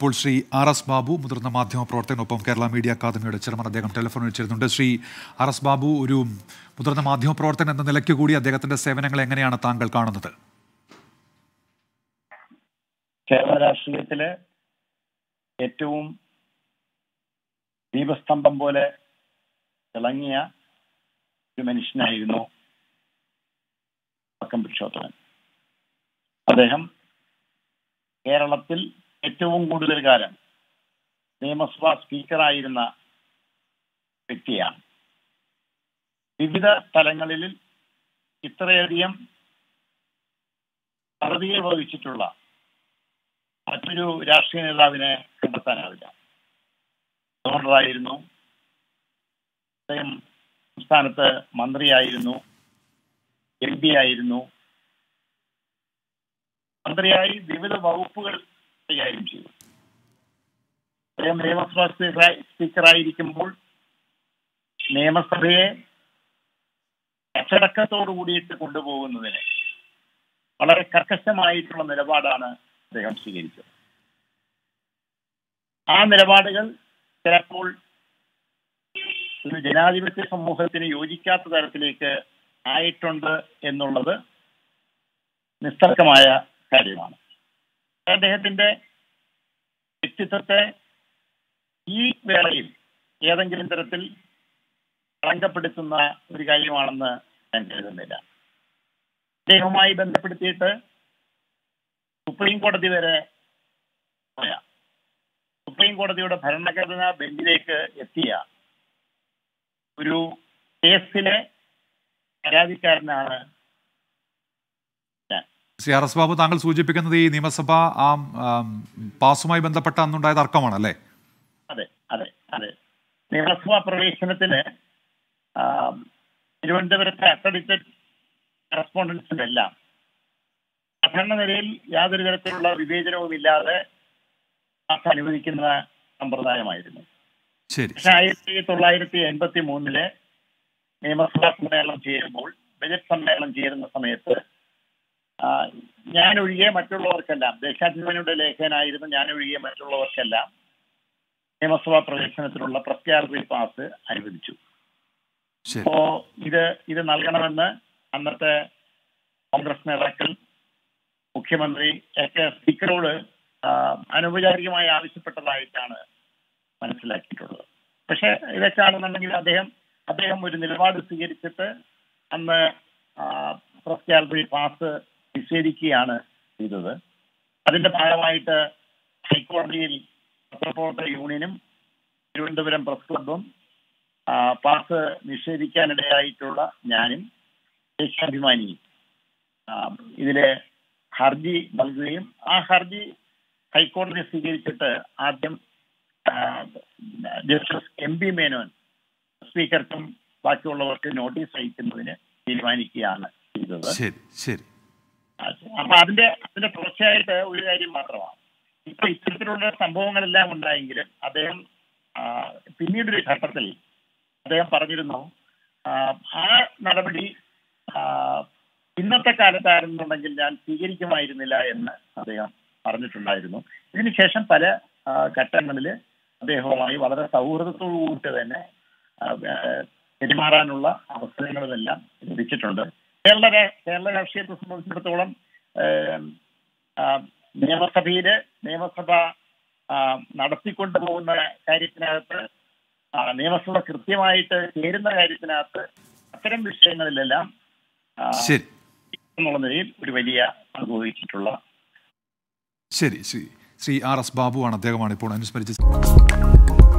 ഇപ്പോൾ Shri R S Babu മുതിർന്ന മാധ്യമ പ്രവർത്തകനൊപ്പം കേരള മീഡിയ അക്കാദമിയുടെ ചെയർമാൻ അദ്ദേഹം ടെലിഫോൺ വിളിച്ചിരുന്നുണ്ട് ശ്രീ ആർ എസ് ബാബു ഒരു മുതിർന്ന മാധ്യമ പ്രവർത്തകൻ എന്ന നിലയ്ക്ക് കൂടി അദ്ദേഹത്തിന്റെ സേവനങ്ങൾ എങ്ങനെയാണ് താങ്കൾ കാണുന്നത് കേരള രാഷ്ട്രീയത്തിലെ ഏറ്റവും ദീപസ്തംഭം പോലെ തിളങ്ങിയ ഒരു മനുഷ്യനായിരുന്നു വക്കം പുരുഷോത്തമൻ അദ്ദേഹം കേരളത്തിൽ ഏറ്റവും കൂടുതൽ കാലം നിയമസഭാ സ്പീക്കറായിരുന്ന വ്യക്തിയാണ് വിവിധ തലങ്ങളിൽ ഇത്രയധികം പദവികൾ വഹിച്ചിട്ടുള്ള മറ്റൊരു രാഷ്ട്രീയ നേതാവിനെ കണ്ടെത്താനാവില്ല ഗവർണറായിരുന്നു അദ്ദേഹം സംസ്ഥാനത്ത് മന്ത്രിയായിരുന്നു എം പി ആയിരുന്നു മന്ത്രിയായി വിവിധ വകുപ്പുകൾ കൈകാര്യം ചെയ്തു അദ്ദേഹം നിയമസഭാ സ്പീക്കറായി സ്പീക്കറായിരിക്കുമ്പോൾ നിയമസഭയെ അച്ചടക്കത്തോടു കൂടിയിട്ട് കൊണ്ടുപോകുന്നതിന് വളരെ കർക്കശമായിട്ടുള്ള നിലപാടാണ് അദ്ദേഹം സ്വീകരിച്ചത് ആ നിലപാടുകൾ ചിലപ്പോൾ ഒരു ജനാധിപത്യ സമൂഹത്തിന് യോജിക്കാത്ത തരത്തിലേക്ക് ആയിട്ടുണ്ട് എന്നുള്ളത് നിസ്തർക്കമായ കാര്യമാണ് അദ്ദേഹത്തിന്റെ വ്യക്തിത്വത്തെ ഈ വേളയിൽ ഏതെങ്കിലും തരത്തിൽ കളങ്കപ്പെടുത്തുന്ന ഒരു കാര്യമാണെന്ന് ഞാൻ കരുതുന്നില്ല അദ്ദേഹവുമായി ബന്ധപ്പെടുത്തിയിട്ട് സുപ്രീം കോടതി വരെ പോയ സുപ്രീം കോടതിയുടെ ഭരണഘടനാ ബെഞ്ചിലേക്ക് എത്തിയ ഒരു കേസിലെ പരാതിക്കാരനാണ് ഞാൻ ശ്രീ ആർ എസ് ബാബു താങ്കൾ സൂചിപ്പിക്കുന്നത് ഈ നിയമസഭ ആ ആം, പാസുമായി ബന്ധപ്പെട്ട അന്നുണ്ടായ തർക്കമാണ് അല്ലേ അതെ അതെ അതെ നിയമസഭാ പ്രവേശനത്തിന് ആ, തിരുവനന്തപുരത്തെ അക്രഡിറ്റഡ് കറസ്പോണ്ടൻസിനെല്ലാം സാധാരണ നിലയിൽ യാതൊരു തരത്തിലുള്ള വിവേചനവുമില്ലാതെ പാസ് അനുവദിക്കുന്ന സമ്പ്രദായമായിരുന്നു ശരി പക്ഷെ ആയിരത്തി തൊള്ളായിരത്തി എൺപത്തി മൂന്നില് നിയമസഭാ സമ്മേളനം ചേരുമ്പോൾ ബജറ്റ് സമ്മേളനം ചേരുന്ന സമയത്ത് ആ, ഞാനൊഴികെ മറ്റുള്ളവർക്കെല്ലാം ദേശാഭിമാനിയുടെ ലേഖനായിരുന്നു ഞാനൊഴികെ മറ്റുള്ളവർക്കെല്ലാം നിയമസഭാ പ്രവേശനത്തിനുള്ള പ്രത്യാർപ്പി പാസ് അനുവദിച്ചു ശരി അപ്പോ ഇത് ഇത് നൽകണമെന്ന് അന്നത്തെ കോൺഗ്രസ് നേതാക്കൾ മുഖ്യമന്ത്രി ഒക്കെ സ്പീക്കറോട് ആ, അനൗപചാരികമായി ആവശ്യപ്പെട്ടതായിട്ടാണ് മനസ്സിലാക്കിയിട്ടുള്ളത് പക്ഷെ ഇതൊക്കെയാണെന്നുണ്ടെങ്കിൽ അദ്ദേഹം അദ്ദേഹം ഒരു നിലപാട് സ്വീകരിച്ചിട്ട് അന്ന് പ്രസ് പാസ് നിഷേധിക്കുകയാണ് ചെയ്തത് അതിന്റെ ഭാഗമായിട്ട് ഹൈക്കോടതിയിൽ പത്രപ്രവർത്തക യൂണിയനും തിരുവനന്തപുരം പ്രസ് ക്ലബും ആ, പാസ് നിഷേധിക്കാനിടയായിട്ടുള്ള ഞാനും ദേശാഭിമാനിയും ആ, ഇതിലെ ഹർജി നൽകുകയും ആ ഹർജി ഹൈക്കോടതി സ്വീകരിച്ചിട്ട് ആദ്യം ആ, ജസ്റ്റിസ് എം പി മേനോൻ സ്പീക്കർക്കും ബാക്കിയുള്ളവർക്ക് നോട്ടീസ് അയക്കുന്നതിന് തീരുമാനിക്കുകയാണ് ചെയ്തത് ശരി ശരി അപ്പൊ അതിന്റെ അതിന്റെ തുടർച്ചയായിട്ട് ഒരു കാര്യം മാത്രമാണ് ഇപ്പൊ ഇത്തരത്തിലുള്ള സംഭവങ്ങളെല്ലാം ഉണ്ടായെങ്കിലും അദ്ദേഹം ആ, പിന്നീടൊരു ഘട്ടത്തിൽ അദ്ദേഹം പറഞ്ഞിരുന്നു ആ, ആ നടപടി ആ, ഇന്നത്തെ കാലത്തായിരുന്നുണ്ടെങ്കിൽ ഞാൻ സ്വീകരിക്കുമായിരുന്നില്ല എന്ന് അദ്ദേഹം പറഞ്ഞിട്ടുണ്ടായിരുന്നു ഇതിനുശേഷം പല ആ, ഘട്ടങ്ങളില് അദ്ദേഹവുമായി വളരെ സൗഹൃദത്തോടു കൂടി തന്നെ ആ, ആ, പെരുമാറാനുള്ള അവസരങ്ങളുമെല്ലാം ലഭിച്ചിട്ടുണ്ട് കേരള രാ- കേരള രാഷ്ട്രീയത്തെ സംബന്ധിച്ചിടത്തോളം ഏം, ആ, നിയമസഭയില് നിയമസഭ ആ, നടത്തിക്കൊണ്ടു പോകുന്ന കാര്യത്തിനകത്ത് ആ, നിയമസഭ കൃത്യമായിട്ട് ചേരുന്ന കാര്യത്തിനകത്ത് അത്തരം വിഷയങ്ങളിലെല്ലാം ആ, ശരി എന്നുള്ള നിലയിൽ ഒരു വലിയ പങ്ക് വഹിച്ചിട്ടുള്ള ശരി ശ്രീ ശ്രീ ആർ എസ് ബാബു ആണ് അദ്ദേഹമാണ് ഇപ്പോൾ അനുസ്മരിച്ചത്